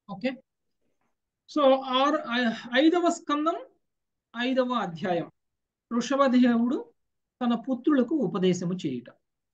Okay so ఆరు ఐదవ స్కందం ఐదవ అధ్యాయం వృషభదేవుడు తన పుత్రులకు ఉపదేశము చేయుట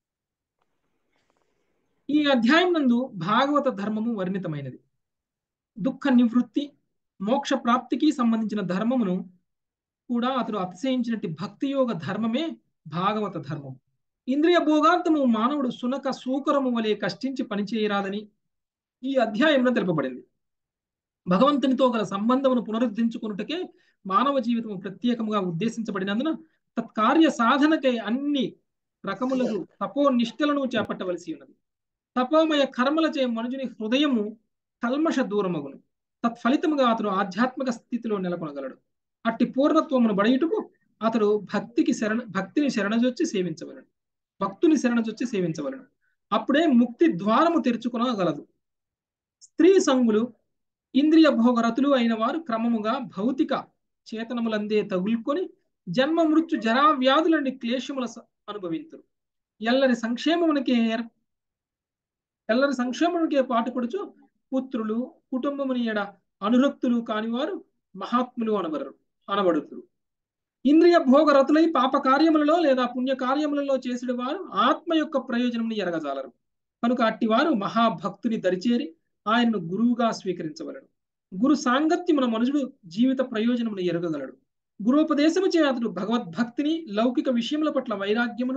ఈ అధ్యాయం నందు భాగవత ధర్మము వర్ణితమైనది దుఃఖ నివృత్తి మోక్ష ప్రాప్తికి సంబంధించిన ధర్మమును కూడా అతడు అతిశయించినట్టు భక్తి యోగ ధర్మమే భాగవత ధర్మం ఇంద్రియ భోగాంతము మానవుడు సునక సూకరము వలె కష్టించి పనిచేయరాదని ఈ అధ్యాయంలో తెలుపబడింది భగవంతునితో గల సంబంధమును పునరుద్ధరించుకున్నటకే మానవ జీవితము ప్రత్యేకముగా ఉద్దేశించబడినందున తత్కార్య సాధనకై అన్ని రకములకు తపో నిష్టలను చేపట్టవలసి ఉన్నది తపోమయ కర్మలచే మనుజుని హృదయము కల్మష దూరమగును తత్ఫలితముగా అతడు ఆధ్యాత్మిక స్థితిలో నెలకొనగలడు అట్టి పూర్ణత్వమును బడయుటకు అతడు భక్తికి శరణ భక్తిని శరణజొచ్చి సేవించవలను భక్తుని శరణజొచ్చి సేవించవలను అప్పుడే ముక్తి ద్వారము తెరుచుకునగలదు స్త్రీ సంగులు ఇంద్రియ భోగరతులు అయిన వారు క్రమముగా భౌతిక చేతనములందే తగులుకొని జన్మ మృత్యు జరా వ్యాధులని క్లేశముల అనుభవించరు ఎల్లరి సంక్షేమమునికే ఎల్లరి సంక్షేమమునికే పాటుపడుచు పుత్రులు కుటుంబముని ఎడ అనురక్తులు కానివారు మహాత్ములు అనబడరు అనబడుతురు ఇంద్రియ భోగరతులై పాప కార్యములలో లేదా పుణ్య కార్యములలో చేసిన వారు ఆత్మ యొక్క ప్రయోజనమును ఎరగజాలరు కనుక అట్టివారు మహాభక్తుని దరిచేరి ఆయనను గురువుగా స్వీకరించవలడు గురు సాంగత్యమున మనుషుడు జీవిత ప్రయోజనమును ఎరగగలడు గురోపదేశము చే అతడు భగవద్భక్తిని లౌకిక విషయముల పట్ల వైరాగ్యమును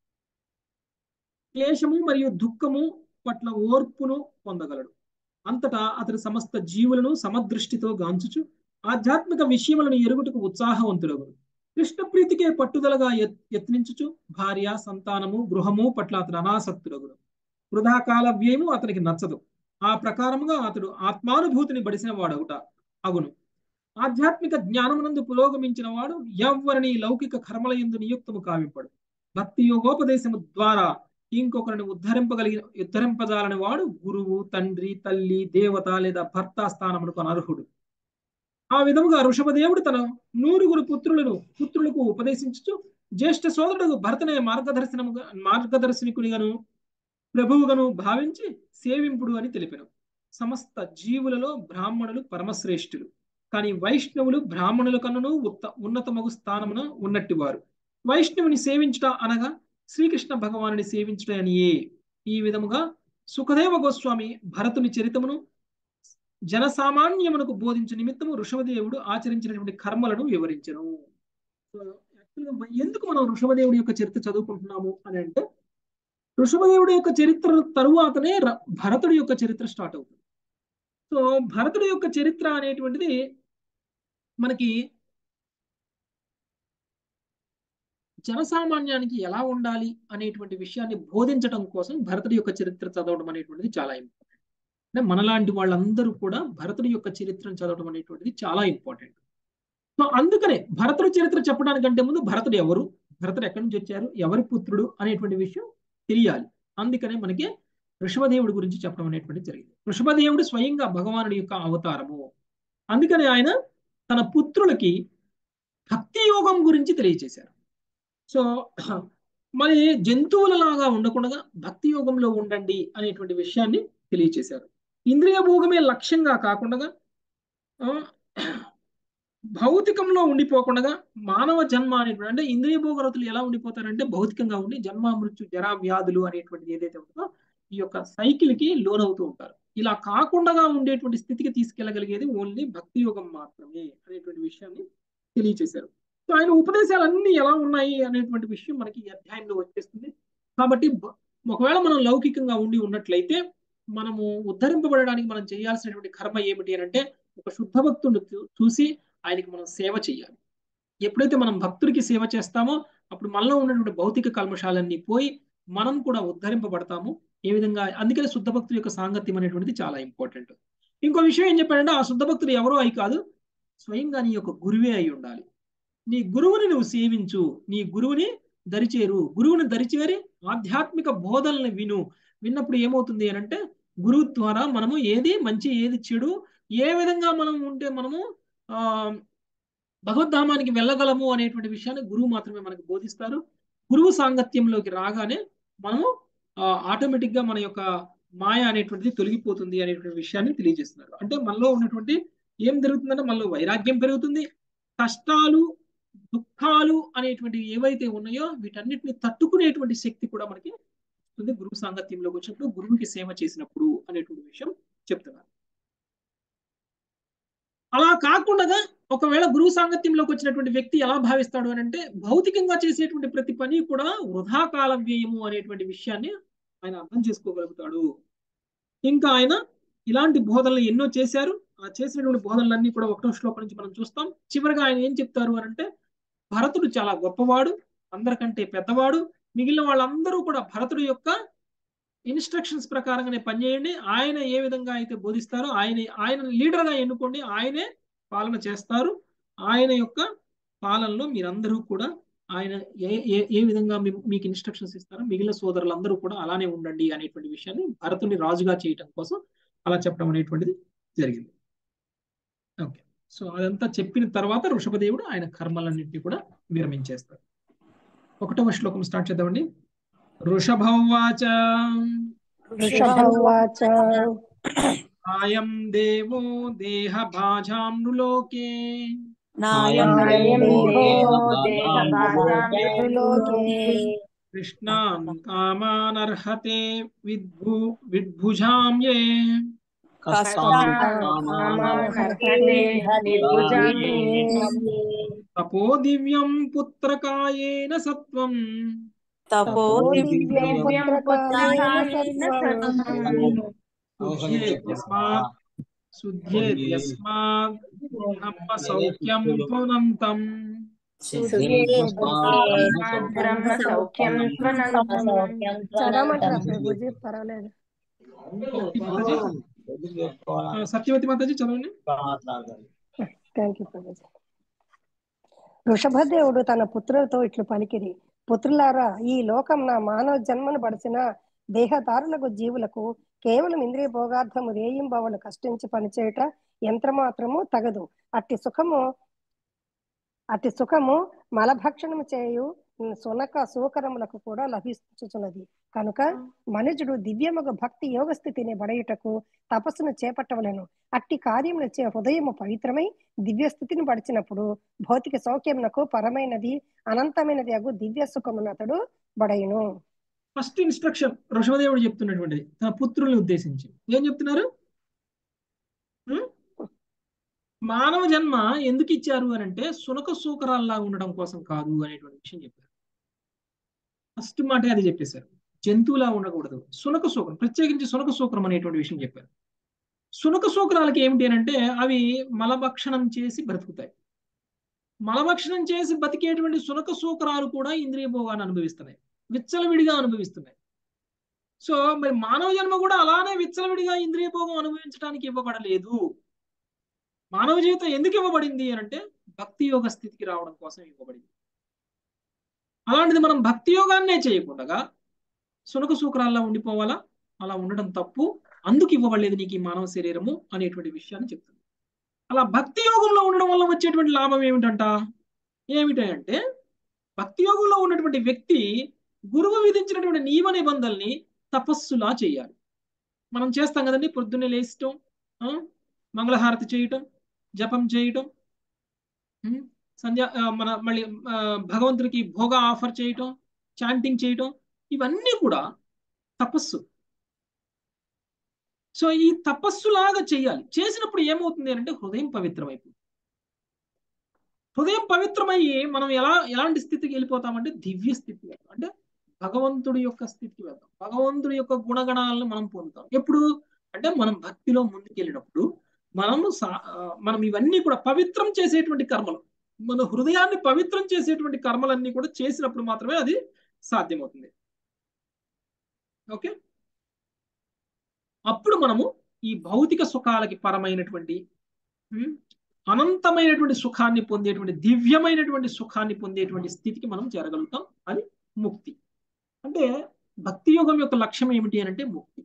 క్లేశము మరియు దుఃఖము పట్ల ఓర్పును పొందగలడు అంతటా అతడు సమస్త జీవులను సమదృష్టితో గాంచుచు ఆధ్యాత్మిక విషయములను ఎరుగుటకు ఉత్సాహవంతుడగును కృష్ణ ప్రీతికే పట్టుదలగా యత్నించుచు భార్య సంతానము గృహము పట్ల అతడు అనాసక్తుడగును వృధాకాల వ్యయము అతనికి నచ్చదు ఆ ప్రకారముగా అతడు ఆత్మానుభూతిని బడిసిన వాడవుట అగును ఆధ్యాత్మిక జ్ఞానమునందు పురోగమించిన వాడు ఎవ్వరిని లౌకిక కర్మల ఎందు నియుక్తము కావింపడు భక్తి యోగోపదేశము ద్వారా ఇంకొకరిని ఉద్ధరింపగలిగిన ఉద్ధరింపజాలని వాడు గురువు తండ్రి తల్లి దేవత లేదా భర్త స్థానమునకు అనర్హుడు ఆ విధముగా ఋషభదేవుడు తన నూరుగురు పుత్రులను పుత్రులకు ఉపదేశించుచు జ్యేష్ఠ సోదరుడు భరతనే మార్గదర్శనముగా మార్గదర్శనికునిగాను ప్రభువుగాను భావించి సేవింపుడు అని తెలిపాను సమస్త జీవులలో బ్రాహ్మణులు పరమశ్రేష్ఠులు కానీ వైష్ణవులు బ్రాహ్మణుల కన్నను ఉత్త ఉన్నతమగు స్థానమున ఉన్నట్టి వారు వైష్ణవుని సేవించుట అనగా శ్రీకృష్ణ భగవానుని సేవించుట అనియే ఈ విధముగా సుఖదేవ గోస్వామి భరతుని చరితమును జనసామాన్యమునకు బోధించే నిమిత్తము ఋషభదేవుడు ఆచరించినటువంటి కర్మలను వివరించను ఎందుకు మనం ఋషభదేవుడి యొక్క చరిత్ర చదువుకుంటున్నాము అని అంటే ఋషభదేవుడి యొక్క చరిత్ర తరువాతనే భరతుడి యొక్క చరిత్ర స్టార్ట్ అవుతుంది సో భరతుడి యొక్క చరిత్ర అనేటువంటిది మనకి జనసామాన్యానికి ఎలా ఉండాలి అనేటువంటి విషయాన్ని బోధించడం కోసం భరతుడి యొక్క చరిత్ర చదవడం అనేటువంటిది చాలా ఇంపార్టెంట్ అంటే మనలాంటి వాళ్ళందరూ కూడా భరతుడి యొక్క చరిత్రను చదవడం అనేటువంటిది చాలా ఇంపార్టెంట్ సో అందుకనే భరతుడి చరిత్ర చెప్పడానికంటే ముందు భరతుడు ఎవరు భరతుడు ఎక్కడి నుంచి వచ్చారు ఎవరి పుత్రుడు అనేటువంటి విషయం తెలియాలి అందుకనే మనకి ఋషభదేవుడి గురించి చెప్పడం అనేటువంటిది జరిగింది ఋషభదేవుడు స్వయంగా భగవానుడి యొక్క అవతారము అందుకని ఆయన తన పుత్రులకి భక్తి యోగం గురించి తెలియచేశారు సో మరి జంతువులలాగా ఉండకుండా భక్తి యోగంలో ఉండండి అనేటువంటి విషయాన్ని తెలియచేశారు ఇంద్రియ భోగమే లక్ష్యంగా కాకుండా భౌతికంలో ఉండిపోకుండా మానవ జన్మ అనేటువంటి అంటే ఇంద్రియ భోగరతులు ఎలా ఉండిపోతారంటే భౌతికంగా ఉండి జన్మ మృత్యు జరా వ్యాధులు అనేటువంటిది ఏదైతే ఉంటుందో ఈ యొక్క సైకిల్ కి లోనవుతూ ఉంటారు ఇలా కాకుండా ఉండేటువంటి స్థితికి తీసుకెళ్లగలిగేది ఓన్లీ భక్తి యోగం మాత్రమే అనేటువంటి విషయాన్ని తెలియచేశారు సో ఆయన ఉపదేశాలన్నీ ఎలా ఉన్నాయి అనేటువంటి విషయం మనకి ఈ అధ్యాయంలో వచ్చేస్తుంది కాబట్టి ఒకవేళ మనం లౌకికంగా ఉండి ఉన్నట్లయితే మనము ఉద్ధరింపబడడానికి మనం చేయాల్సినటువంటి కర్మ ఏమిటి అని అంటే ఒక శుద్ధ భక్తుడు చూసి ఆయనకి మనం సేవ చేయాలి ఎప్పుడైతే మనం భక్తుడికి సేవ చేస్తామో అప్పుడు మనలో ఉన్నటువంటి భౌతిక కల్మషాలన్నీ పోయి మనం కూడా ఉద్ధరింపబడతాము ఏ విధంగా అందుకని శుద్ధ భక్తుల యొక్క సాంగత్యం అనేటువంటిది చాలా ఇంపార్టెంట్ ఇంకో విషయం ఏం చెప్పాడంటే ఆ శుద్ధ భక్తులు ఎవరో అయి కాదు స్వయంగా నీ యొక్క గురువే అయి ఉండాలి నీ గురువుని నువ్వు సేవించు నీ గురువుని దరిచేరు గురువుని దరిచేరి ఆధ్యాత్మిక బోధనల్ని విను విన్నప్పుడు ఏమవుతుంది అని అంటే గురువు ద్వారా మనము ఏది మంచి ఏది చెడు ఏ విధంగా మనం ఉంటే మనము ఆ భగవద్ధామానికి వెళ్ళగలము అనేటువంటి విషయాన్ని గురువు మాత్రమే మనకు బోధిస్తారు గురువు సాంగత్యంలోకి రాగానే మనము ఆటోమేటిక్ గా మన యొక్క మాయ అనేటువంటిది తొలగిపోతుంది అనేటువంటి విషయాన్ని తెలియజేస్తున్నారు అంటే మనలో ఉన్నటువంటి ఏం జరుగుతుందంటే మనలో వైరాగ్యం పెరుగుతుంది కష్టాలు దుఃఖాలు అనేటువంటివి ఏవైతే ఉన్నాయో వీటన్నిటిని తట్టుకునేటువంటి శక్తి కూడా మనకి వస్తుంది గురువు సాంగత్యంలోకి వచ్చినప్పుడు గురువుకి సేవ చేసినప్పుడు అనేటువంటి విషయం చెప్తున్నారు అలా కాకుండా ఒకవేళ గురువు సాంగత్యంలోకి వచ్చినటువంటి వ్యక్తి ఎలా భావిస్తాడు అని అంటే భౌతికంగా చేసేటువంటి ప్రతి పని కూడా వృధా కాలం వ్యయము అనేటువంటి విషయాన్ని ఆయన అర్థం చేసుకోగలుగుతాడు ఇంకా ఆయన ఇలాంటి బోధనలు ఎన్నో చేశారు ఆ చేసినటువంటి బోధనలన్నీ కూడా ఒకటో శ్లోకం నుంచి మనం చూస్తాం చివరిగా ఆయన ఏం చెప్తారు అని అంటే భరతుడు చాలా గొప్పవాడు అందరికంటే పెద్దవాడు మిగిలిన వాళ్ళందరూ కూడా భరతుడు యొక్క ఇన్స్ట్రక్షన్స్ ప్రకారంగానే పనిచేయండి ఆయన ఏ విధంగా అయితే బోధిస్తారో ఆయన ఆయన లీడర్గా ఎన్నుకోండి ఆయనే పాలన చేస్తారు ఆయన యొక్క పాలనలో మీరందరూ కూడా ఆయన ఏ ఏ ఏ విధంగా మీకు ఇన్స్ట్రక్షన్స్ ఇస్తారో మిగిలిన సోదరులందరూ కూడా అలానే ఉండండి అనేటువంటి విషయాన్ని భరతుని రాజుగా చేయటం కోసం అలా చెప్పడం అనేటువంటిది జరిగింది ఓకే సో అదంతా చెప్పిన తర్వాత వృషభదేవుడు ఆయన కర్మలన్నింటినీ కూడా విరమించేస్తాడు ఒకటవ శ్లోకం స్టార్ట్ చేద్దామండి వృషభవాచ వృషభవాచ అయం దేవో దేహ భాజాం నృలోకే నాయం నాయం దేవో దేహభాజామృలోకే కృష్ణాన్ కామానర్హతే విద్భు విద్భుజాం ఏ తపో దివ్యం పుత్రకాయేన సత్వం తపో దివ్యం దివ్యం పుత్రకాయేన సత్వం శుద్ధేద్యస్మాత్ శుద్ధేద్యస్మాత్ బ్రహ్మ సౌఖ్యం త్వనంతం బ్రహ్మ సౌఖ్యం త్వనంతం చదవమంటారా ప్రభుజీ పర్వాలేదు ఆ, సత్యవతి మాతాజీ చదవండి థ్యాంక్ యూ ప్రభుజీ వృషభదేవుడు తన పుత్రులతో ఇట్లు పలికిరి పుత్రులారా ఈ లోకం నా మానవ జన్మను పడిచిన దేహదారులకు జీవులకు కేవలం ఇంద్రియ భోగార్థము రేయింబవలు కష్టించి పనిచేయుట యంత్రమాత్రము తగదు అట్టి సుఖము అట్టి సుఖము మలభక్షణము చేయు సునక సూకరములకు కూడా లభించుచున్నది కనుక మనుజుడు దివ్యముగ భక్తి యోగ స్థితిని బడయుటకు తపస్సును చేపట్టవలను అట్టి కార్యములు చే హృదయము పవిత్రమై దివ్య స్థితిని పడిచినప్పుడు భౌతిక సౌఖ్యమునకు పరమైనది అనంతమైనది అగు దివ్య సుఖమును అతడు బడయును ఫస్ట్ ఇన్స్ట్రక్షన్ వృషభదేవుడు చెప్తున్నటువంటిది తన పుత్రుల్ని ఉద్దేశించి ఏం చెప్తున్నారు ఉం? మానవ జన్మ ఎందుకు ఇచ్చారు అని అంటే సునక సూకరాల్లా ఉండడం కోసం కాదు అనేటువంటి విషయం చెప్పారు ఫస్ట్ మాట అది చెప్పేశారు జంతువులా ఉండకూడదు సునక సూకరం ప్రత్యేకించి సునక సూకరం అనేటువంటి విషయం చెప్పారు సునక సూకరాలకి ఏమిటి అని అంటే అవి మలభక్షణం చేసి బ్రతుకుతాయి మలభక్షణం చేసి బతికేటువంటి సునక సూకరాలు కూడా ఇంద్రియ భోగాన్ని అనుభవిస్తున్నాయి విచ్చలవిడిగా అనుభవిస్తున్నాయి సో మరి మానవ జన్మ కూడా అలానే విచ్చలవిడిగా ఇంద్రియ భోగం అనుభవించడానికి ఇవ్వబడలేదు మానవ జీవితం ఎందుకు ఇవ్వబడింది అని అంటే భక్తి యోగ స్థితికి రావడం కోసం ఇవ్వబడింది అలాంటిది మనం భక్తి యోగాన్నే చేయకుండా సునక సూకరాల్లో ఉండిపోవాలా అలా ఉండడం తప్పు అందుకు ఇవ్వబడలేదు నీకు ఈ మానవ శరీరము అనేటువంటి విషయాన్ని చెప్తుంది అలా భక్తి యోగంలో ఉండడం వల్ల వచ్చేటువంటి లాభం ఏమిటంట ఏమిటంటే భక్తి యోగంలో ఉన్నటువంటి వ్యక్తి గురువు విధించినటువంటి నియమ నిబంధనల్ని తపస్సులా చేయాలి మనం చేస్తాం కదండి పొద్దున్నే లేచటం ఆ, మంగళహారతి చేయటం జపం చేయటం ఉం, సంధ్యా ఆ, మన మళ్ళీ ఆ, భగవంతుడికి భోగ ఆఫర్ చేయటం చాంటింగ్ చేయటం ఇవన్నీ కూడా తపస్సు సో ఈ తపస్సులాగా చేయాలి చేసినప్పుడు ఏమవుతుంది అంటే హృదయం పవిత్రమైపోతుంది హృదయం పవిత్రమయ్యి మనం ఎలా ఎలాంటి స్థితికి వెళ్ళిపోతామంటే దివ్య స్థితికి వెళ్తాం అంటే భగవంతుడి యొక్క స్థితికి వెళ్తాం భగవంతుడి యొక్క గుణగణాలను మనం పొందుతాం ఎప్పుడు అంటే మనం భక్తిలో ముందుకెళ్ళినప్పుడు మనము సా- ఆ, మనం ఇవన్నీ కూడా పవిత్రం చేసేటువంటి కర్మలు మన హృదయాన్ని పవిత్రం చేసేటువంటి కర్మలన్నీ కూడా చేసినప్పుడు మాత్రమే అది సాధ్యమవుతుంది ఓకే అప్పుడు మనము ఈ భౌతిక సుఖాలకి పరమైనటువంటి ఉం, అనంతమైనటువంటి సుఖాన్ని పొందేటువంటి దివ్యమైనటువంటి సుఖాన్ని పొందేటువంటి స్థితికి మనం చేరగలుగుతాం అది ముక్తి అంటే భక్తి యోగం యొక్క లక్ష్యం ఏమిటి అని అంటే ముక్తి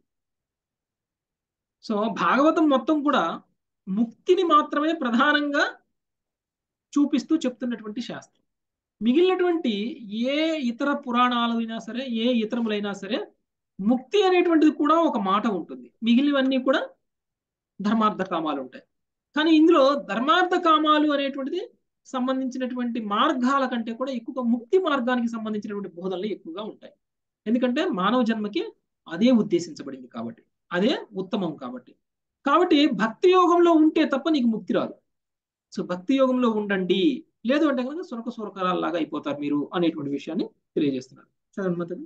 సో భాగవతం మొత్తం కూడా ముక్తిని మాత్రమే ప్రధానంగా చూపిస్తూ చెప్తున్నటువంటి శాస్త్రం మిగిలినటువంటి ఏ ఇతర పురాణాలు అయినా సరే ఏ ఇతరములైనా సరే ముక్తి అనేటువంటిది కూడా ఒక మాట ఉంటుంది మిగిలినవన్నీ కూడా ధర్మార్థ కామాలు ఉంటాయి కానీ ఇందులో ధర్మార్థ కామాలు అనేటువంటిది సంబంధించినటువంటి మార్గాల కంటే కూడా ఎక్కువగా ముక్తి మార్గానికి సంబంధించినటువంటి బోధనలు ఎక్కువగా ఉంటాయి ఎందుకంటే మానవ జన్మకి అదే ఉద్దేశించబడింది కాబట్టి అదే ఉత్తమం కాబట్టి కాబట్టి భక్తి యోగంలో ఉంటే తప్ప నీకు ముక్తి రాదు సో భక్తి యోగంలో ఉండండి లేదు అంటే కనుక సురక సురకరాల్లాగా అయిపోతారు మీరు అనేటువంటి విషయాన్ని తెలియజేస్తున్నారు చదవండి మాతది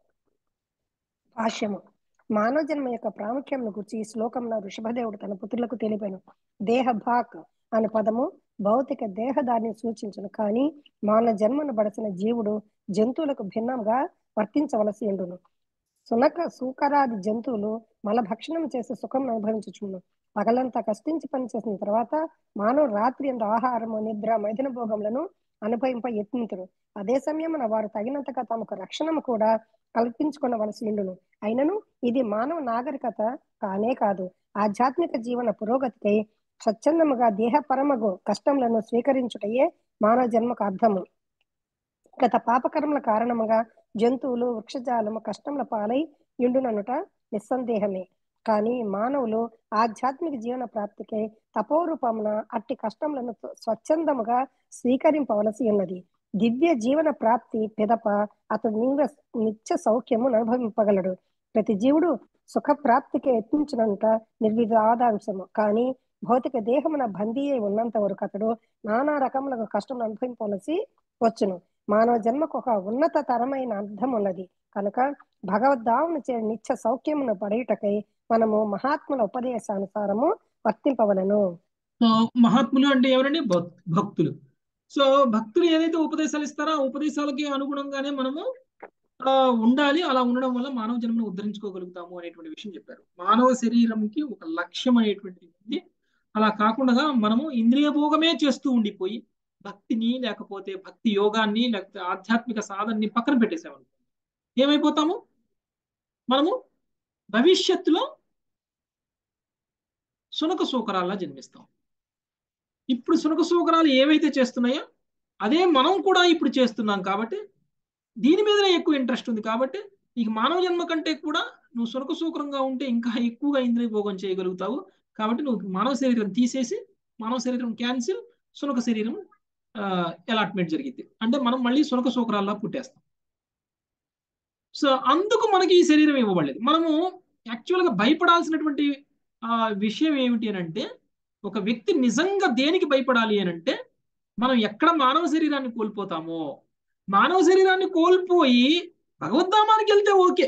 భాష్యము మానవ జన్మ యొక్క ప్రాముఖ్యంను గురించి ఈ శ్లోకంలో ఋషభదేవుడు తన పుత్రులకు తెలిపాను దేహ భాక్ అనే పదము భౌతిక దేహదాన్ని సూచించను కానీ మానవ జన్మను బడసిన జీవుడు జంతువులకు భిన్నంగా వర్తించవలసి ఉండును సునక సూకరాది జంతువులు మలభక్షణం చేసి సుఖం అనుభవించుచుండు పగలంతా కష్టించి పనిచేసిన తర్వాత మానవ రాత్రి ఎంత ఆహారము నిద్ర మైథున భోగములను అనుభవింప యత్నింతురు అదే సమయమున వారు తగినంతగా తమకు రక్షణము కూడా కల్పించుకొనవలసి ఉండును అయినను ఇది మానవ నాగరికత కానే కాదు ఆధ్యాత్మిక జీవన పురోగతికై స్వచ్ఛందముగా దేహపరమగు కష్టములను స్వీకరించుటయే మానవ జన్మకు అర్థము గత పాపకర్మల కారణముగా జంతువులు వృక్షజాలము కష్టముల పాలై ఇండుననుట నిస్సందేహమే కానీ మానవులు ఆధ్యాత్మిక జీవన ప్రాప్తికై తపోరూపమున అట్టి కష్టములను స్వచ్ఛందముగా స్వీకరింపవలసి ఉన్నది దివ్య జీవన ప్రాప్తి పిదప అతడు నింగ నిత్య సౌఖ్యము అనుభవింపగలడు ప్రతి జీవుడు సుఖ ప్రాప్తికి యత్నించినంత నిర్వివాదాంశము కానీ భౌతిక దేహమున బందీ అయి ఉన్నంత వరకు అతడు నానా రకములకు కష్టం అనుభవింపవలసి వచ్చును మానవ జన్మకు ఒక ఉన్నత తరమైన అర్థం ఉన్నది కనుక భగవద్ధామును చే నిత్య సౌఖ్యమును పడేటకై మనము మహాత్ముల ఉపదేశానుసారము వర్తింపవలను సో మహాత్ములు అంటే ఎవరండి భక్- భక్తులు సో భక్తులు ఏదైతే ఉపదేశాలు ఇస్తారో ఆ ఉపదేశాలకి అనుగుణంగానే మనము ఆ, ఉండాలి అలా ఉండడం వల్ల మానవ జన్మను ఉద్ధరించుకోగలుగుతాము అనేటువంటి విషయం చెప్పారు మానవ శరీరంకి ఒక లక్ష్యం అనేటువంటిది ఉంది అలా కాకుండా మనము ఇంద్రియ భోగమే చేస్తూ ఉండిపోయి భక్తిని లేకపోతే భక్తి యోగాన్ని లేకపోతే ఆధ్యాత్మిక సాధనని పక్కన పెట్టేసామనుకో ఏమైపోతాము మనము భవిష్యత్తులో సునక సూకరాల్లా జన్మిస్తాం ఇప్పుడు సునక సూకరాలు ఏవైతే చేస్తున్నాయో అదే మనం కూడా ఇప్పుడు చేస్తున్నాం కాబట్టి దీని మీదనే ఎక్కువ ఇంట్రెస్ట్ ఉంది కాబట్టి నీకు మానవ జన్మ కంటే కూడా నువ్వు సునక సూకరంగా ఉంటే ఇంకా ఎక్కువగా ఇంద్రియ భోగం చేయగలుగుతావు కాబట్టి నువ్వు మానవ శరీరం తీసేసి మానవ శరీరం క్యాన్సిల్ సునక శరీరం అలాట్మెంట్ జరిగింది అంటే మనం మళ్ళీ సునక సూకరాల్లా పుట్టేస్తాం సో అందుకు మనకి ఈ శరీరం ఇవ్వబడలేదు మనము యాక్చువల్గా భయపడాల్సినటువంటి ఆ, విషయం ఏమిటి అని అంటే ఒక వ్యక్తి నిజంగా దేనికి భయపడాలి అని అంటే మనం ఎక్కడ మానవ శరీరాన్ని కోల్పోతామో మానవ శరీరాన్ని కోల్పోయి భగవద్ధామానికి వెళ్తే ఓకే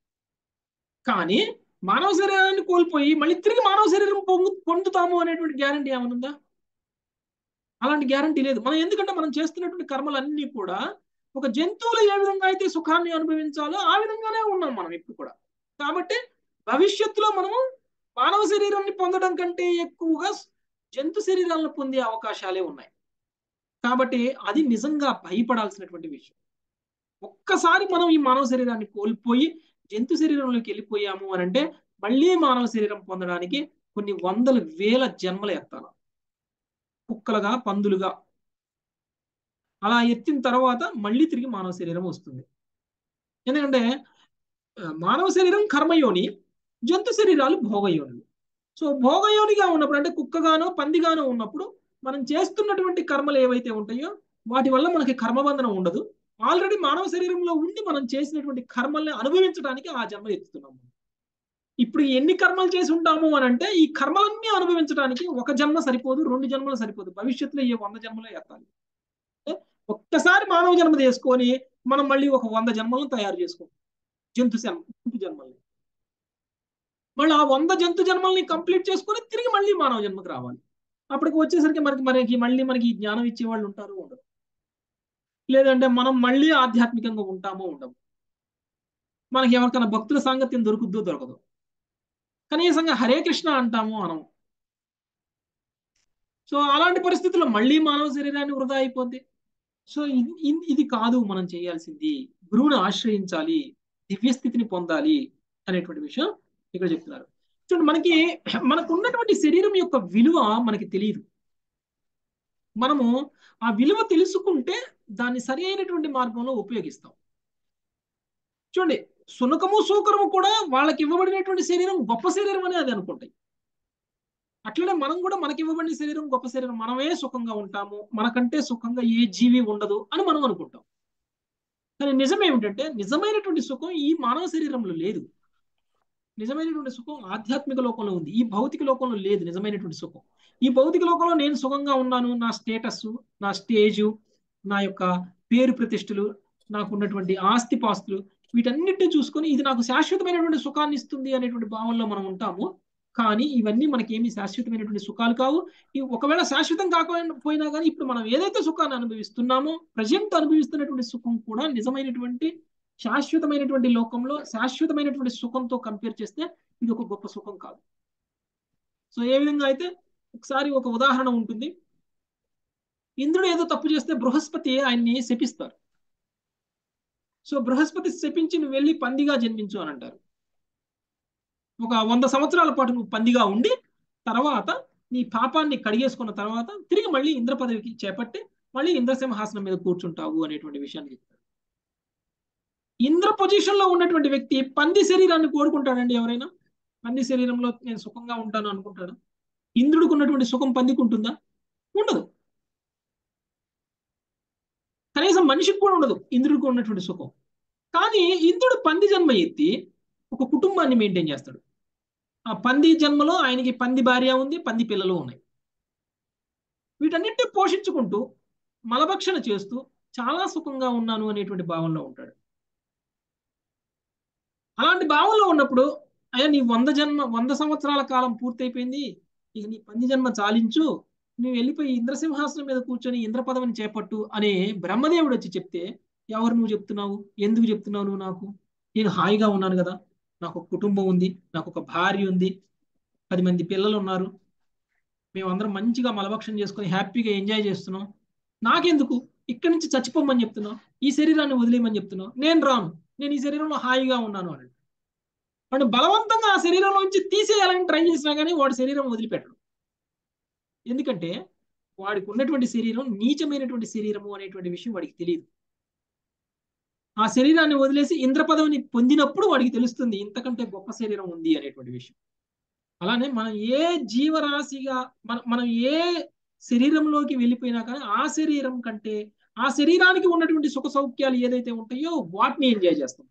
కానీ మానవ శరీరాన్ని కోల్పోయి మళ్ళీ తిరిగి మానవ శరీరం పొందు పొందుతాము అనేటువంటి గ్యారంటీ ఏమైనా ఉందా అలాంటి గ్యారంటీ లేదు మనం ఎందుకంటే మనం చేస్తున్నటువంటి కర్మలన్నీ కూడా ఒక జంతువులు ఏ విధంగా అయితే సుఖాన్ని అనుభవించాలో ఆ విధంగానే ఉన్నాం మనం ఇప్పుడు కూడా కాబట్టి భవిష్యత్తులో మనము మానవ శరీరాన్ని పొందడం కంటే ఎక్కువగా జంతు శరీరాలను పొందే అవకాశాలే ఉన్నాయి కాబట్టి అది నిజంగా భయపడాల్సినటువంటి విషయం ఒక్కసారి మనం ఈ మానవ శరీరాన్ని కోల్పోయి జంతు శరీరంలోకి వెళ్ళిపోయాము అని అంటే మళ్ళీ మానవ శరీరం పొందడానికి కొన్ని వందల వేల జన్మలు ఎత్తాల కుక్కలుగా పందులుగా అలా ఎత్తిన తర్వాత మళ్ళీ తిరిగి మానవ శరీరం వస్తుంది ఎందుకంటే ఆ, మానవ శరీరం కర్మయోని జంతు శరీరాలు భోగయోనులు సో భోగయోనిగా ఉన్నప్పుడు అంటే కుక్కగానో పందిగానో ఉన్నప్పుడు మనం చేస్తున్నటువంటి కర్మలు ఏవైతే ఉంటాయో వాటి వల్ల మనకి కర్మబంధనం ఉండదు ఆల్రెడీ మానవ శరీరంలో ఉండి మనం చేసినటువంటి కర్మల్ని అనుభవించడానికి ఆ జన్మ ఎత్తుతున్నాము ఇప్పుడు ఎన్ని కర్మలు చేసి ఉంటాము అని అంటే ఈ కర్మలన్నీ అనుభవించడానికి ఒక జన్మ సరిపోదు రెండు జన్మలు సరిపోదు భవిష్యత్తులో ఏ వంద జన్మలో ఎత్తాలి అంటే ఒక్కసారి మానవ జన్మ చేసుకొని మనం మళ్ళీ ఒక వంద జన్మలను తయారు చేసుకుంటాం జంతు జన్మ జంతు జన్మల్ని మళ్ళీ ఆ వంద జంతు జన్మల్ని కంప్లీట్ చేసుకొని తిరిగి మళ్ళీ మానవ జన్మకు రావాలి అప్పటికి వచ్చేసరికి మనకి మనకి మళ్ళీ మనకి ఈ జ్ఞానం ఇచ్చే వాళ్ళు ఉంటారు ఉండరు లేదంటే మనం మళ్ళీ ఆధ్యాత్మికంగా ఉంటామో ఉండము మనకి ఎవరికైనా భక్తుల సాంగత్యం దొరుకుద్దో దొరకదు కనీసంగా హరే కృష్ణ అంటాము అనము సో అలాంటి పరిస్థితుల్లో మళ్ళీ మానవ శరీరాన్ని వృధా అయిపోద్ది సో ఇది ఇది- ఇది కాదు మనం చేయాల్సింది గురువుని ఆశ్రయించాలి దివ్య స్థితిని పొందాలి అనేటువంటి విషయం ఇక్కడ చెప్తున్నారు చూడండి మనకి మనకు ఉన్నటువంటి శరీరం యొక్క విలువ మనకి తెలియదు మనము ఆ విలువ తెలుసుకుంటే దాన్ని సరి అయినటువంటి మార్గంలో ఉపయోగిస్తాం చూడండి సునకము సూకరము కూడా వాళ్ళకి ఇవ్వబడినటువంటి శరీరం గొప్ప శరీరం అని అది అనుకుంటాయి అట్లనే మనం కూడా మనకి ఇవ్వబడిన శరీరం గొప్ప శరీరం మనమే సుఖంగా ఉంటాము మనకంటే సుఖంగా ఏ జీవి ఉండదు అని మనం అనుకుంటాం కానీ నిజం ఏమిటంటే నిజమైనటువంటి సుఖం ఈ మానవ శరీరంలో లేదు నిజమైనటువంటి సుఖం ఆధ్యాత్మిక లోకంలో ఉంది ఈ భౌతిక లోకంలో లేదు నిజమైనటువంటి సుఖం ఈ భౌతిక లోకంలో నేను సుఖంగా ఉన్నాను నా స్టేటస్ నా స్టేజు నా యొక్క పేరు ప్రతిష్టలు నాకు ఉన్నటువంటి ఆస్తి పాస్తులు వీటన్నిటిని చూసుకొని ఇది నాకు శాశ్వతమైనటువంటి సుఖాన్ని ఇస్తుంది అనేటువంటి భావంలో మనం ఉంటాము కానీ ఇవన్నీ మనకి ఏమి శాశ్వతమైనటువంటి సుఖాలు కావు ఈ ఒకవేళ శాశ్వతం కాకపోయినా కానీ ఇప్పుడు మనం ఏదైతే సుఖాన్ని అనుభవిస్తున్నామో ప్రజెంట్ అనుభవిస్తున్నటువంటి సుఖం కూడా నిజమైనటువంటి శాశ్వతమైనటువంటి లోకంలో శాశ్వతమైనటువంటి సుఖంతో కంపేర్ చేస్తే ఇది ఒక గొప్ప సుఖం కాదు సో ఏ విధంగా అయితే ఒకసారి ఒక ఉదాహరణ ఉంటుంది ఇంద్రుడు ఏదో తప్పు చేస్తే బృహస్పతి ఆయన్ని శపిస్తారు సో బృహస్పతి శపించి నువ్వు వెళ్ళి పందిగా జన్మించు అని అంటారు ఒక వంద సంవత్సరాల పాటు నువ్వు పందిగా ఉండి తర్వాత నీ పాపాన్ని కడిగేసుకున్న తర్వాత తిరిగి మళ్ళీ ఇంద్ర పదవికి చేపట్టి మళ్ళీ ఇంద్రసింహాసనం మీద కూర్చుంటావు అనేటువంటి విషయాన్ని చెప్తారు ఇంద్ర పొజిషన్ లో ఉన్నటువంటి వ్యక్తి పంది శరీరాన్ని కోరుకుంటాడండి ఎవరైనా పంది శరీరంలో నేను సుఖంగా ఉంటాను అనుకుంటాడు ఇంద్రుడికి ఉన్నటువంటి సుఖం పందికి ఉంటుందా ఉండదు కనీసం మనిషికి కూడా ఉండదు ఇంద్రుడికి ఉన్నటువంటి సుఖం కానీ ఇంద్రుడు పంది జన్మ ఎత్తి ఒక కుటుంబాన్ని మెయింటైన్ చేస్తాడు ఆ పంది జన్మలో ఆయనకి పంది భార్య ఉంది పంది పిల్లలు ఉన్నాయి వీటన్నిటిని పోషించుకుంటూ మలభక్షణ చేస్తూ చాలా సుఖంగా ఉన్నాను అనేటువంటి భావంలో ఉంటాడు అలాంటి భావంలో ఉన్నప్పుడు అయ్యా నీ వంద జన్మ వంద సంవత్సరాల కాలం పూర్తయిపోయింది ఇక నీ పంది జన్మ చాలించు నువ్వు వెళ్ళిపోయి ఇంద్రసింహాసనం మీద కూర్చొని ఇంద్ర పదవిని చేపట్టు అనే బ్రహ్మదేవుడు వచ్చి చెప్తే ఎవరు నువ్వు చెప్తున్నావు ఎందుకు చెప్తున్నావు నువ్వు నాకు నేను హాయిగా ఉన్నాను కదా నాకు ఒక కుటుంబం ఉంది నాకు ఒక భార్య ఉంది పది మంది పిల్లలు ఉన్నారు మేమందరం మంచిగా మలభక్షం చేసుకొని హ్యాపీగా ఎంజాయ్ చేస్తున్నాం నాకెందుకు ఇక్కడి నుంచి చచ్చిపోమని చెప్తున్నావు ఈ శరీరాన్ని వదిలేయమని చెప్తున్నావు నేను రాను నేను ఈ శరీరంలో హాయిగా ఉన్నాను అని వాడు బలవంతంగా ఆ శరీరంలో నుంచి తీసేయాలని ట్రై చేసినా కానీ వాడి శరీరం వదిలిపెట్టడు ఎందుకంటే వాడికి ఉన్నటువంటి శరీరం నీచమైనటువంటి శరీరము అనేటువంటి విషయం వాడికి తెలియదు ఆ శరీరాన్ని వదిలేసి ఇంద్ర పదవిని పొందినప్పుడు వాడికి తెలుస్తుంది ఇంతకంటే గొప్ప శరీరం ఉంది అనేటువంటి విషయం అలానే మనం ఏ జీవరాశిగా మనం మనం ఏ శరీరంలోకి వెళ్ళిపోయినా కానీ ఆ శరీరం కంటే ఆ శరీరానికి ఉన్నటువంటి సుఖ సౌఖ్యాలు ఏదైతే ఉంటాయో వాటిని ఎంజాయ్ చేస్తాం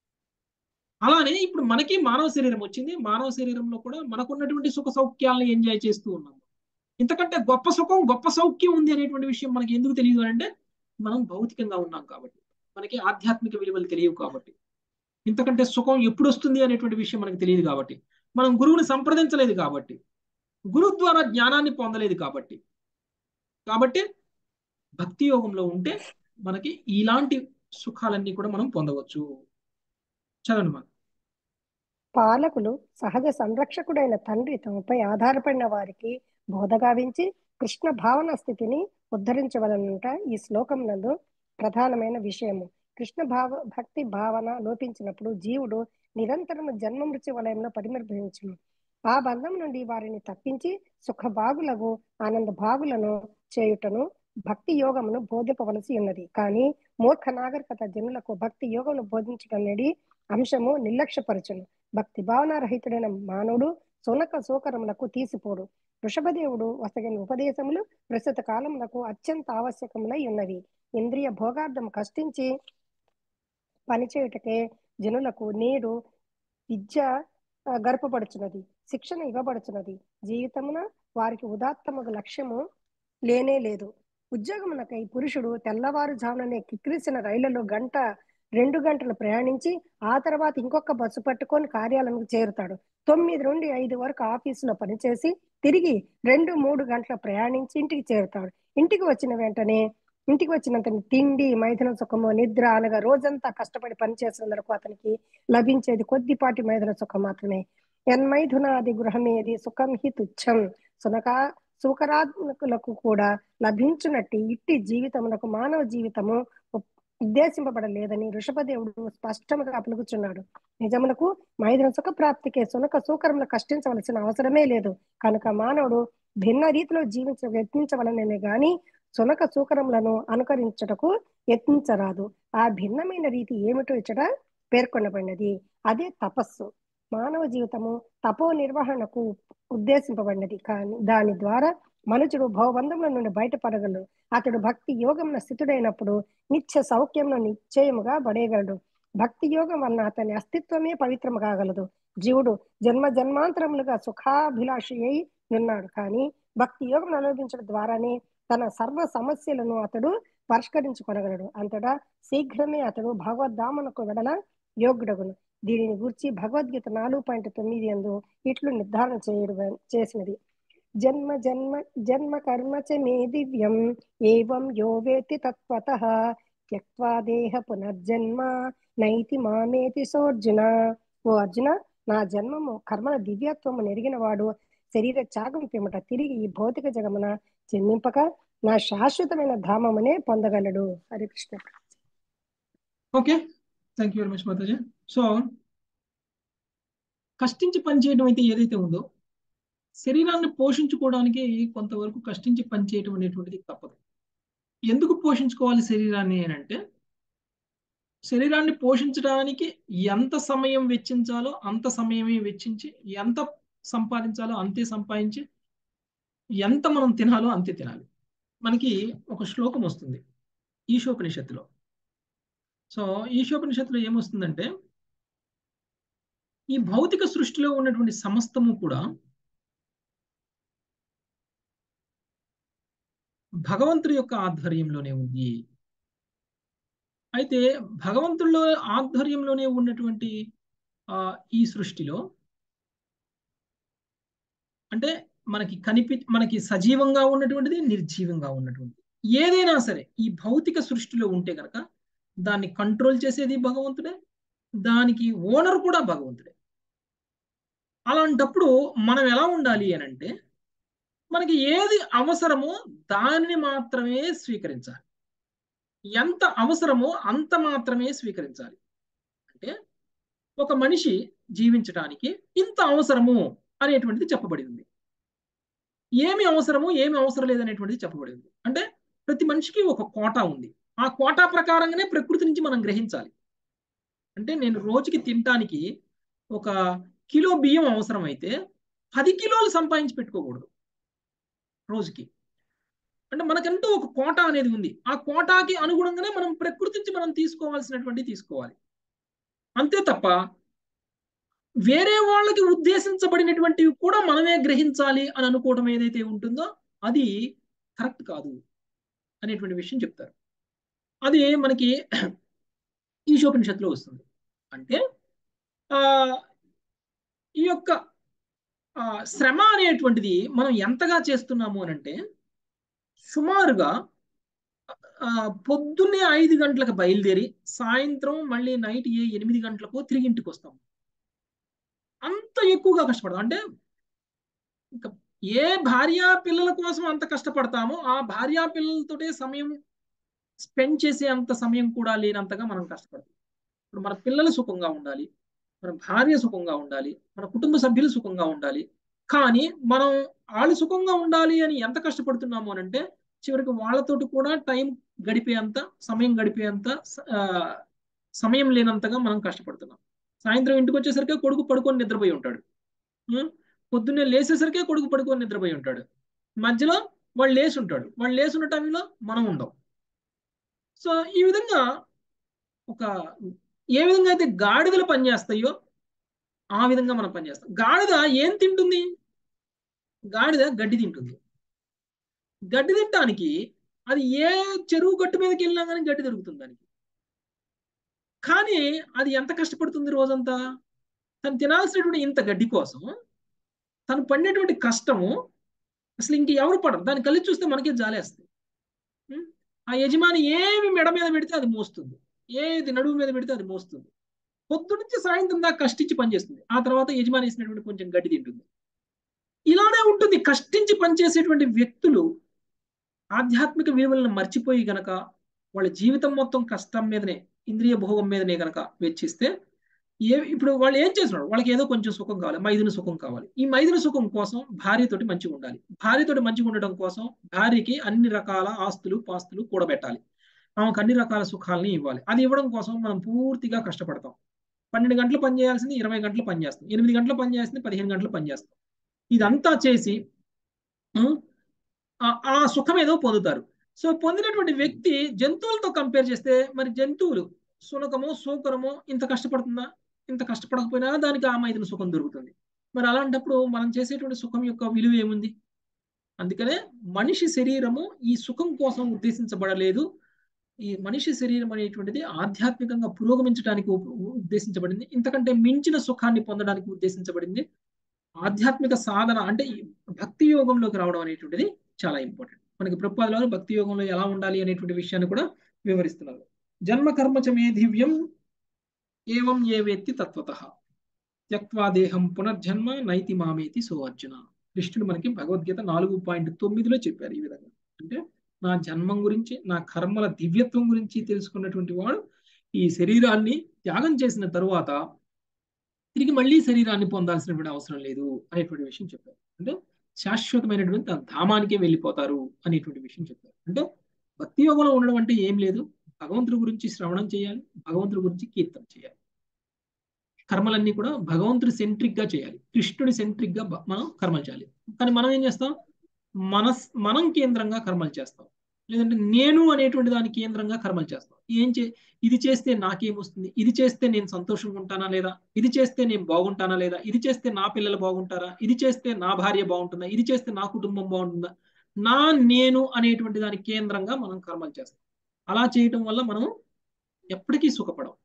అలానే ఇప్పుడు మనకి మానవ శరీరం వచ్చింది మానవ శరీరంలో కూడా మనకున్నటువంటి సుఖ సౌఖ్యాలను ఎంజాయ్ చేస్తూ ఉన్నాం ఇంతకంటే గొప్ప సుఖం గొప్ప సౌఖ్యం ఉంది అనేటువంటి విషయం మనకి ఎందుకు తెలియదు అంటే మనం భౌతికంగా ఉన్నాం కాబట్టి మనకి ఆధ్యాత్మిక విలువలు తెలియవు కాబట్టి ఇంతకంటే సుఖం ఎప్పుడు వస్తుంది అనేటువంటి విషయం మనకి తెలియదు కాబట్టి మనం గురువుని సంప్రదించలేదు కాబట్టి గురువు ద్వారా జ్ఞానాన్ని పొందలేదు కాబట్టి కాబట్టి భక్తి యోగంలో ఉంటే మనకి ఇలాంటి సుఖాలన్నీ కూడా మనం పొందవచ్చు చదవండి మా పాలకులు సహజ సంరక్షకుడైన తండ్రి తమపై ఆధారపడిన వారికి బోధగావించి కృష్ణ భావన స్థితిని ఉద్ధరించవలనంట ఈ శ్లోకం నందు ప్రధానమైన విషయము కృష్ణ భావ భక్తి భావన లోపించినప్పుడు జీవుడు నిరంతరము జన్మ మృత్యు వలయంలో పరిమర్భించును ఆ బంధం నుండి వారిని తప్పించి సుఖభాగులకు ఆనంద భాగులను చేయుటను భక్తి యోగమును బోధింపవలసి ఉన్నది కానీ మూర్ఖ నాగరికత జనులకు భక్తి యోగమును బోధించడం అనేది అంశము నిర్లక్ష్యపరచును భక్తి భావన రహితుడైన మానవుడు సునక సోకరములకు తీసిపోడు వృషభదేవుడు వసగిన ఉపదేశములు ప్రస్తుత కాలములకు అత్యంత ఆవశ్యకములై ఉన్నవి ఇంద్రియ భోగార్థం కష్టించి పనిచేయుటకే జనులకు నేడు విద్య ఆ, గర్పపడుచున్నది శిక్షణ ఇవ్వబడుచున్నది జీవితమున వారికి ఉదాత్తమగు లక్ష్యము లేనే లేదు ఉద్యోగమునకై పురుషుడు తెల్లవారుజాముననే కిక్కిరిసిన రైళ్లలో గంట రెండు గంటలు ప్రయాణించి ఆ తర్వాత ఇంకొక బస్సు పట్టుకొని కార్యాలయానికి చేరుతాడు తొమ్మిది నుండి ఐదు వరకు ఆఫీసులో పనిచేసి తిరిగి రెండు మూడు గంటల ప్రయాణించి ఇంటికి చేరుతాడు ఇంటికి వచ్చిన వెంటనే ఇంటికి వచ్చినంత తిండి మైథున సుఖము నిద్ర అనగా రోజంతా కష్టపడి పనిచేసినందుకు అతనికి లభించేది కొద్దిపాటి మైథున సుఖం మాత్రమే ఎన్మైథునాది గృహమేది సుఖం హి తుచ్చం సునక సుఖరాత్మకులకు కూడా లభించునట్టి ఇట్టి జీవితమునకు మానవ జీవితము ఉప్- ఉద్దేశింపబడలేదని వృషభదేవుడు స్పష్టంగా పలుకుచున్నాడు నిజమునకు మైథున సుఖ ప్రాప్తికే సునక సూకరములు కష్టించవలసిన అవసరమే లేదు కనుక మానవుడు భిన్న రీతిలో జీవించ యత్నించవలననే గాని సునక సూకరములను అనుకరించుటకు యత్నించరాదు ఆ భిన్నమైన రీతి ఏమిటో ఇచ్చట పేర్కొనబడినది అదే తపస్సు మానవ జీవితము తపో నిర్వహణకు ఉద్దేశింపబడినది కానీ దాని ద్వారా మనుషుడు భవబంధముల నుండి బయటపడగలడు అతడు భక్తి యోగంలో స్థితుడైనప్పుడు నిత్య సౌఖ్యంలో నిశ్చయముగా పడేయగలడు భక్తి యోగం వలన అతని అస్తిత్వమే పవిత్రము కాగలదు జీవుడు జన్మ జన్మాంతరములుగా సుఖాభిలాషి అయి ఉన్నాడు కానీ భక్తి యోగం అనుభవించడం ద్వారానే తన సర్వ సమస్యలను అతడు పరిష్కరించుకొనగలడు అంతటా శీఘ్రమే అతడు భగవద్ధామనకు వెడల యోగ్యుడగును దీనిని గురించి భగవద్గీత నాలుగు పాయింట్ తొమ్మిది ఎందు ఇట్లు నిర్ధారణ చేయడం చేసినది జన్మ జన్మ జన్మ కర్మ చ మే దివ్యం ఏవం యో వేతి తత్వతః త్యక్వా దేహ పునర్జన్మ నైతి మామేతి సోర్జున ఓ అర్జున నా జన్మము కర్మల దివ్యత్వము నెరిగిన వాడు శరీర త్యాగం పిమ్మట తిరిగి ఈ భౌతిక జగమున జన్మింపక నా శాశ్వతమైన ధామమునే పొందగలడు Hari Krishna okay thank you very much Mataji so కష్టించి పనిచేయడం అయితే ఏదైతే ఉందో శరీరాన్ని పోషించుకోవడానికి కొంతవరకు కష్టించి పనిచేయడం అనేటువంటిది తప్పదు ఎందుకు పోషించుకోవాలి శరీరాన్ని అని అంటే శరీరాన్ని పోషించడానికి ఎంత సమయం వెచ్చించాలో అంత సమయమే వెచ్చించి ఎంత సంపాదించాలో అంతే సంపాదించి ఎంత మనం తినాలో అంతే తినాలి మనకి ఒక శ్లోకం వస్తుంది ఈశోపనిషత్తులో సో ఈశోపనిషత్తులో ఏమొస్తుందంటే ఈ భౌతిక సృష్టిలో ఉన్నటువంటి సమస్తము కూడా భగవంతుడి యొక్క ఆధ్వర్యంలోనే ఉంది అయితే భగవంతుల్లో ఆధ్వర్యంలోనే ఉన్నటువంటి ఆ ఈ సృష్టిలో అంటే మనకి కనిపి మనకి సజీవంగా ఉన్నటువంటిది నిర్జీవంగా ఉన్నటువంటిది ఏదైనా సరే ఈ భౌతిక సృష్టిలో ఉంటే కనుక దాన్ని కంట్రోల్ చేసేది భగవంతుడే దానికి ఓనర్ కూడా భగవంతుడే అలాంటప్పుడు మనం ఎలా ఉండాలి అని అంటే మనకి ఏది అవసరమో దానిని మాత్రమే స్వీకరించాలి ఎంత అవసరమో అంత మాత్రమే స్వీకరించాలి అంటే ఒక మనిషి జీవించడానికి ఇంత అవసరము అనేటువంటిది చెప్పబడి ఉంది ఏమి అవసరము ఏమి అవసరం లేదనేటువంటిది చెప్పబడి ఉంది అంటే ప్రతి మనిషికి ఒక కోటా ఉంది ఆ కోటా ప్రకారంగానే ప్రకృతి నుంచి మనం గ్రహించాలి అంటే నేను రోజుకి తినటానికి ఒక కిలో బియ్యం అవసరం అయితే పది కిలోలు సంపాదించి పెట్టుకోకూడదు రోజుకి అంటే మనకంటూ ఒక కోట అనేది ఉంది ఆ కోటాకి అనుగుణంగానే మనం ప్రకృతి నుంచి మనం తీసుకోవాల్సినటువంటి తీసుకోవాలి అంతే తప్ప వేరే వాళ్ళకి ఉద్దేశించబడినటువంటివి కూడా మనమే గ్రహించాలి అని అనుకోవడం ఏదైతే ఉంటుందో అది కరెక్ట్ కాదు అనేటువంటి విషయం చెప్తారు అది మనకి ఈశోపనిషత్తులో వస్తుంది అంటే ఆ ఈ యొక్క శ్రమ అనేటువంటిది మనం ఎంతగా చేస్తున్నాము అని అంటే సుమారుగా పొద్దున్నే ఐదు గంటలకు బయలుదేరి సాయంత్రం మళ్ళీ నైట్ ఏ ఎనిమిది గంటలకు తిరిగి ఇంటికి వస్తాం అంత ఎక్కువగా కష్టపడతాం అంటే ఇంకా ఏ భార్యా పిల్లల కోసం అంత కష్టపడతామో ఆ భార్యా పిల్లలతోటే సమయం స్పెండ్ చేసే అంత సమయం కూడా లేనంతగా మనం కష్టపడతాం ఇప్పుడు మన పిల్లలు సుఖంగా ఉండాలి మన భార్య సుఖంగా ఉండాలి మన కుటుంబ సభ్యులు సుఖంగా ఉండాలి కానీ మనం వాళ్ళు సుఖంగా ఉండాలి అని ఎంత కష్టపడుతున్నాము అని అంటే చివరికి వాళ్ళతోటి కూడా టైం గడిపేంత సమయం గడిపేంత సమయం లేనంతగా మనం కష్టపడుతున్నాం సాయంత్రం ఇంటికి వచ్చేసరికి కొడుకు పడుకొని నిద్రపోయి ఉంటాడు పొద్దున్నే లేచేసరికి కొడుకు పడుకొని నిద్రపోయి ఉంటాడు మధ్యలో వాళ్ళు లేచి ఉంటాడు వాళ్ళు లేచి ఉన్న టైంలో మనం ఉండం సో ఈ విధంగా ఒక ఏ విధంగా అయితే గాడిదలు పనిచేస్తాయో ఆ విధంగా మనం పనిచేస్తాం గాడిద ఏం తింటుంది గాడిద గడ్డి తింటుంది గడ్డి తినడానికి అది ఏ చెరువు గట్టు మీదకి వెళ్ళినా కానీ గడ్డి దొరుకుతుంది దానికి కానీ అది ఎంత కష్టపడుతుంది రోజంతా తను తినాల్సినటువంటి ఇంత గడ్డి కోసం తను పడినటువంటి కష్టము అసలు ఇంక ఎవరు పడరు దాన్ని కలిసి చూస్తే మనకే జాలేస్తుంది ఆ యజమాని ఏమి మెడ మీద పెడితే అది మోస్తుంది ఏది నడుము మీద పెడితే అది మోస్తుంది పొద్దు నుంచి సాయంత్రం దాకా కష్టించి పనిచేస్తుంది ఆ తర్వాత యజమాని వేసినటువంటి కొంచెం గడ్డి తింటుంది ఇలానే ఉంటుంది కష్టించి పనిచేసేటువంటి వ్యక్తులు ఆధ్యాత్మిక విలువలను మర్చిపోయి గనక వాళ్ళ జీవితం మొత్తం కష్టం మీదనే ఇంద్రియ భోగం మీదనే గనక వెచ్చిస్తే ఏ ఇప్పుడు వాళ్ళు ఏం చేస్తున్నారు వాళ్ళకి ఏదో కొంచెం సుఖం కావాలి మైదున సుఖం కావాలి ఈ మైదున సుఖం కోసం భార్యతోటి మంచిగా ఉండాలి భార్యతోటి మంచిగా ఉండడం కోసం భార్యకి అన్ని రకాల ఆస్తులు పాస్తులు కూడబెట్టాలి ఆమెకు అన్ని రకాల సుఖాలని ఇవ్వాలి అది ఇవ్వడం కోసం మనం పూర్తిగా కష్టపడతాం పన్నెండు గంటలు పని చేయాల్సింది ఇరవై గంటలు పని చేస్తాం ఎనిమిది గంటలు పని చేస్తుంది పదిహేను గంటలు పని చేస్తాం ఇదంతా చేసి ఉం, ఆ- ఆ సుఖం ఏదో పొందుతారు సో పొందినటువంటి వ్యక్తి జంతువులతో కంపేర్ చేస్తే మరి జంతువులు సునకమో సూకరమో ఇంత కష్టపడుతుందా ఇంత కష్టపడకపోయినా దానికి ఆ మైదిన సుఖం దొరుకుతుంది మరి అలాంటప్పుడు మనం చేసేటువంటి సుఖం యొక్క విలువ ఏముంది అందుకనే మనిషి శరీరము ఈ సుఖం కోసం ఉద్దేశించబడలేదు ఈ మనిషి శరీరం అనేటువంటిది ఆధ్యాత్మికంగా పురోగమించడానికి ఉ- ఉద్దేశించబడింది ఇంతకంటే మించిన సుఖాన్ని పొందడానికి ఉద్దేశించబడింది ఆధ్యాత్మిక సాధన అంటే ఈ భక్తి యోగంలోకి రావడం అనేటువంటిది చాలా ఇంపార్టెంట్ మనకి ప్రపాదలో భక్తి యోగంలో ఎలా ఉండాలి అనేటువంటి విషయాన్ని కూడా వివరిస్తున్నారు జన్మ కర్మ చ మే దివ్యం ఏవం ఏ వేత్తి తత్వత త్యక్వా దేహం పునర్జన్మ నైతి మామేతి సో అర్జున కృష్ణుడు మనకి భగవద్గీత నాలుగు పాయింట్ తొమ్మిదిలో చెప్పారు ఈ విధంగా అంటే నా జన్మం గురించి నా కర్మల దివ్యత్వం గురించి తెలుసుకున్నటువంటి వాడు ఈ శరీరాన్ని త్యాగం చేసిన తరువాత తిరిగి మళ్ళీ శరీరాన్ని పొందాల్సినటువంటి అవసరం లేదు అనేటువంటి విషయం చెప్పారు అంటే శాశ్వతమైనటువంటి ఆ ధామానికే వెళ్ళిపోతారు అనేటువంటి విషయం చెప్పారు అంటే భక్తి యోగంలో ఉండడం అంటే ఏం లేదు భగవంతుడి గురించి శ్రవణం చేయాలి భగవంతుడి గురించి కీర్తన చేయాలి కర్మలన్నీ కూడా భగవంతుడి సెంట్రిక్ గా చేయాలి కృష్ణుడి సెంట్రిక్ గా బ- మనం కర్మలు చేయాలి కానీ మనం ఏం చేస్తాం మనస్ మనం కేంద్రంగా కర్మలు చేస్తాం లేదంటే నేను అనేటువంటి దాని కేంద్రంగా కర్మలు చేస్తాం ఏం చే ఇది చేస్తే నాకేం వస్తుంది ఇది చేస్తే నేను సంతోషంగా ఉంటానా లేదా ఇది చేస్తే నేను బాగుంటానా లేదా ఇది చేస్తే నా పిల్లలు బాగుంటారా ఇది చేస్తే నా భార్య బాగుంటుందా ఇది చేస్తే నా కుటుంబం బాగుంటుందా నా నేను అనేటువంటి దాని కేంద్రంగా మనం కర్మలు చేస్తాం అలా చేయటం వల్ల మనం ఎప్పటికీ సుఖపడం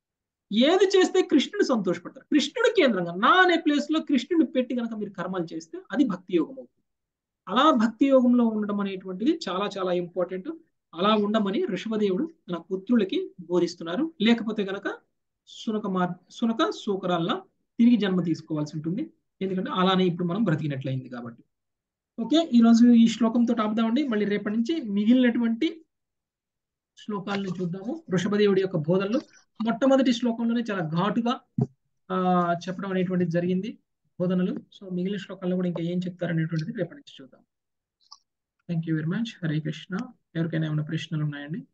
ఏది చేస్తే కృష్ణుడు సంతోషపడతారు కృష్ణుడు కేంద్రంగా నా అనే ప్లేస్ లో కృష్ణుడిని పెట్టి కనుక మీరు కర్మలు చేస్తే అది భక్తి యోగం అవుతుంది అలా భక్తి యోగంలో ఉండడం అనేటువంటిది చాలా చాలా ఇంపార్టెంట్ అలా ఉండమని ఋషభదేవుడు తన పుత్రులకి బోధిస్తున్నారు లేకపోతే గనక సునక మార్ సునక సూకరాల్లా తిరిగి జన్మ తీసుకోవాల్సి ఉంటుంది ఎందుకంటే అలానే ఇప్పుడు మనం బ్రతికినట్లయింది కాబట్టి ఓకే ఈ రోజు ఈ శ్లోకంతో ఆపుదామండి మళ్ళీ రేపటి నుంచి మిగిలినటువంటి శ్లోకాలను చూద్దాము వృషభదేవుడి యొక్క బోధనలు మొట్టమొదటి శ్లోకంలోనే చాలా ఘాటుగా ఆ చెప్పడం అనేటువంటిది జరిగింది బోధనలు సో మిగిలిన శ్లోకాల్లో కూడా ఇంకా ఏం చెప్తారు అనేటువంటిది రేపటి నుంచి చూద్దాం thank you very much Hare Krishna ఎవరికైనా ఏమైనా ప్రశ్నలు ఉన్నాయండి